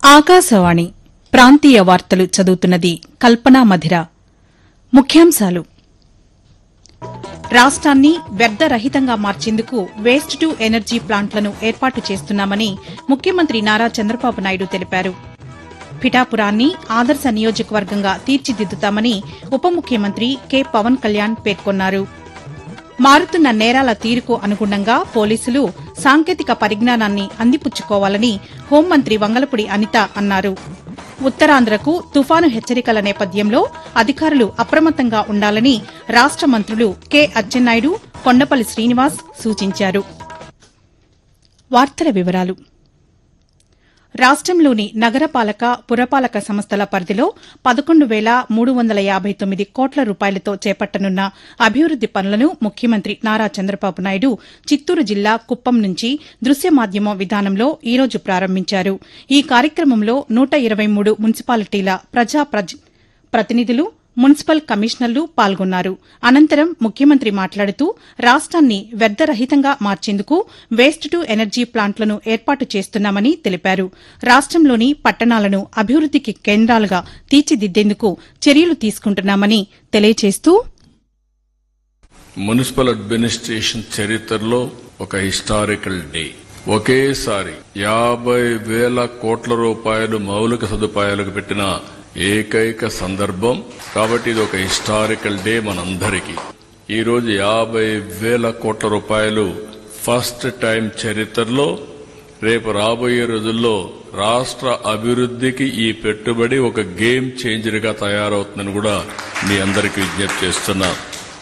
ఆకాశవాణి ప్రాంతీయ వార్తలు చదువుతున్నది కల్పనా మధిర ముఖ్యాంశాలు రాష్ట్రాన్ని వ్యర్థరహితంగా మార్చేందుకు వేస్ట్ టు ఎనర్జీ ప్లాంట్లను ఏర్పాటు చేస్తున్నామని ముఖ్యమంత్రి నారా చంద్రబాబు నాయుడు తెలిపారు పిఠాపురాన్ని ఆదర్శ నియోజకవర్గంగా తీర్చిదిద్దుతామని ఉప ముఖ్యమంత్రి కె పవన్ కళ్యాణ్ పేర్కొన్నారు మారుతున్న నేరాల తీరుకు అనుగుణంగా పోలీసులు సాంకేతిక పరిజ్ఞానాన్ని అందిపుచ్చుకోవాలని హోంమంత్రి వంగలపూడి అనిత అన్నారు ఉత్తరాంధ్రకు తుఫాను హెచ్చరికల నేపథ్యంలో అధికారులు అప్రమత్తంగా ఉండాలని రాష్ట మంత్రులు కె అచ్చెన్నాయుడు కొండపల్లి శ్రీనివాస్ సూచించారు వార్తల వివరాలు రాష్టంలోని నగరపాలక పురపాలక సంస్థల పరిధిలో పదకొండు వేల మూడు వందల యాబై తొమ్మిది కోట్ల రూపాయలతో చేపట్టనున్న అభివృద్ది పనులను ముఖ్యమంత్రి నారా చంద్రబాబు నాయుడు చిత్తూరు జిల్లా కుప్పం నుంచి దృశ్య మాధ్యమం విధానంలో ఈ రోజు ప్రారంభించారు ఈ కార్యక్రమంలో నూట ఇరవై మూడు మున్సిపాలిటీల ప్రజా ప్రతినిధులు మున్సిపల్ కమిషనర్లు పాల్గొన్నారు అనంతరం ముఖ్యమంత్రి మాట్లాడుతూ రాష్ట్రాన్ని వ్యర్థరహితంగా మార్చేందుకు వేస్ట్ టు ఎనర్జీ ప్లాంట్లను ఏర్పాటు చేస్తున్నామని తెలిపారు రాష్టంలోని పట్టణాలను అభివృద్దికి కేంద్రాలుగా తీర్చిదిద్దేందుకు చర్యలు తీసుకుంటున్నామని తెలియజేస్తూ మున్సిపల్ అడ్మినిస్ట్రేషన్ చరిత్రలో ఒక హిస్టారికల్ డే ఒకేసారి యాభై వేల కోట్ల రూపాయలు మౌలిక సదుపాయాలకు పెట్టిన ఏకైక సందర్భం కాబట్టి ఇది ఒక హిస్టారికల్ డే మనందరికీ ఈ రోజు యాభై వేల కోట్ల రూపాయలు ఫస్ట్ టైం చరిత్రలో రేపు రాబోయే రోజుల్లో రాష్ట్ర అభివృద్ధికి ఈ పెట్టుబడి ఒక గేమ్ చేంజర్ గా తయారవుతుందని కూడా మీ అందరికీ విజ్ఞప్తి చేస్తున్నా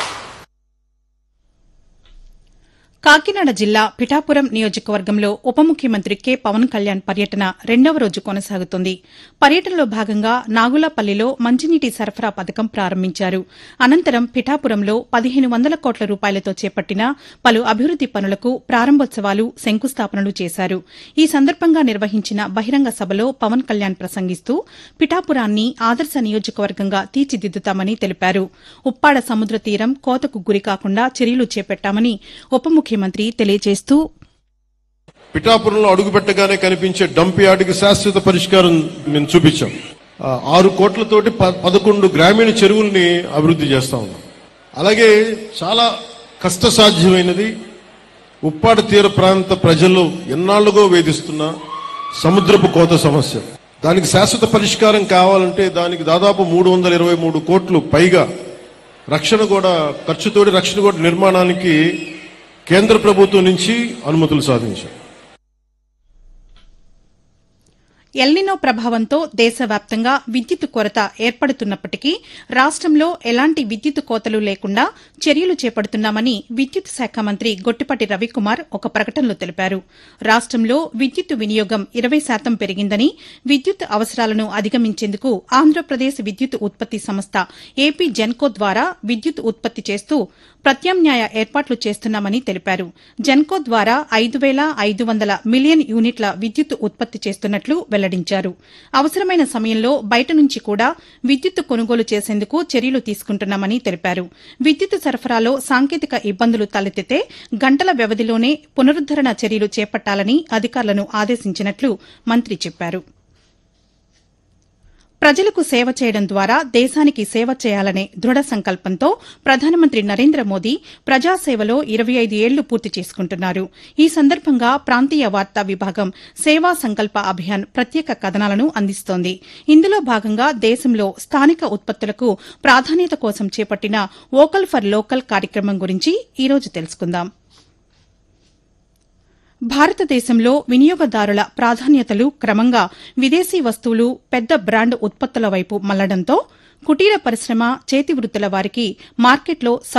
కాకినాడ జిల్లా పిఠాపురం నియోజకవర్గంలో ఉప ముఖ్యమంత్రి కె పవన్ కళ్యాణ్ పర్యటన రెండవ రోజు కొనసాగుతోంది పర్యటనలో భాగంగా నాగులపల్లిలో మంచినీటి సరఫరా పథకం ప్రారంభించారు అనంతరం పిఠాపురంలో పదిహేను వందల కోట్ల రూపాయలతో చేపట్టిన పలు అభివృద్ది పనులకు ప్రారంభోత్సవాలు శంకుస్థాపనలు చేశారు ఈ సందర్భంగా నిర్వహించిన బహిరంగ సభలో పవన్ కళ్యాణ్ ప్రసంగిస్తూ పిఠాపురాన్ని ఆదర్శ నియోజకవర్గంగా తీర్చిదిద్దుతామని తెలిపారు ఉప్పాడ సముద్ర తీరం కోతకు గురికాకుండా చర్యలు చేపట్టామని ఉప ముఖ్యమంత్రి తెలియజేస్తూ పిఠాపురంలో అడుగుపెట్టగానే కనిపించే డంప్ యార్డుకి శాశ్వత పరిష్కారం మేము చూపించాం ఆ, ఆరు కోట్లతోటి ప- పదకొండు గ్రామీణ చెరువుల్ని అభివృద్ధి చేస్తా ఉన్నాం అలాగే చాలా కష్టసాధ్యమైనది ఉప్పాడ తీర ప్రాంత ప్రజలు ఎన్నాళ్లుగో వేధిస్తున్న సముద్రపు కోత సమస్య దానికి శాశ్వత పరిష్కారం కావాలంటే దానికి దాదాపు మూడు వందల ఇరవై మూడు కోట్లు పైగా రక్షణ కూడా ఖర్చుతోటి రక్షణ కూడా నిర్మాణానికి కేంద్ర ప్రభుత్వం నుంచి అనుమతులు సాధించాం ఎల్నినో ప్రభావంతో దేశవ్యాప్తంగా విద్యుత్ కొరత ఏర్పడుతున్నప్పటికీ రాష్టంలో ఎలాంటి విద్యుత్ కోతలు లేకుండా చర్యలు చేపడుతున్నామని విద్యుత్ శాఖ మంత్రి గొట్టిపాటి రవికుమార్ ఒక ప్రకటనలో తెలిపారు రాష్టంలో విద్యుత్ వినియోగం ఇరవై శాతం పెరిగిందని విద్యుత్ అవసరాలను అధిగమించేందుకు ఆంధ్రప్రదేశ్ విద్యుత్ ఉత్పత్తి సంస్థ ఏపీ జెన్కో ద్వారా విద్యుత్ ఉత్పత్తి చేస్తూ ప్రత్యామ్నాయ ఏర్పాట్లు చేస్తున్నామని తెలిపారు జెన్కో ద్వారా ఐదు వేల ఐదు వందల మిలియన్ యూనిట్ల విద్యుత్ ఉత్పత్తి చేస్తున్నట్లు వెల్లడించారు అవసరమైన సమయంలో బయట నుంచి కూడా విద్యుత్ కొనుగోలు చేసేందుకు చర్యలు తీసుకుంటున్నామని తెలిపారు విద్యుత్ సరఫరాలో సాంకేతిక ఇబ్బందులు తలెత్తితే గంటల వ్యవధిలోనే పునరుద్దరణ చర్యలు చేపట్టాలని అధికారులను ఆదేశించినట్లు మంత్రి చెప్పారు ప్రజలకు సేవ చేయడం ద్వారా దేశానికి సేవ చేయాలనే దృఢ సంకల్పంతో ప్రధానమంత్రి నరేంద్ర మోదీ ప్రజాసేవలో ఇరవై ఐదు ఏళ్లు పూర్తి చేసుకుంటున్నారు ఈ సందర్భంగా ప్రాంతీయ వార్తా విభాగం సేవా సంకల్ప అభియాన్ ప్రత్యేక కథనాలను అందిస్తోంది ఇందులో భాగంగా దేశంలో స్థానిక ఉత్పత్తులకు ప్రాధాన్యత కోసం చేపట్టిన వోకల్ ఫర్ లోకల్ కార్యక్రమం గురించి ఈ రోజు తెలుసుకుందాం భారతదేశంలో వినియోగదారుల ప్రాధాన్యతలు క్రమంగా విదేశీ వస్తువులు పెద్ద బ్రాండ్ ఉత్పత్తుల వైపు మళ్లడంతో కుటీర పరిశ్రమ చేతి వృత్తుల వారికి మార్కెట్లో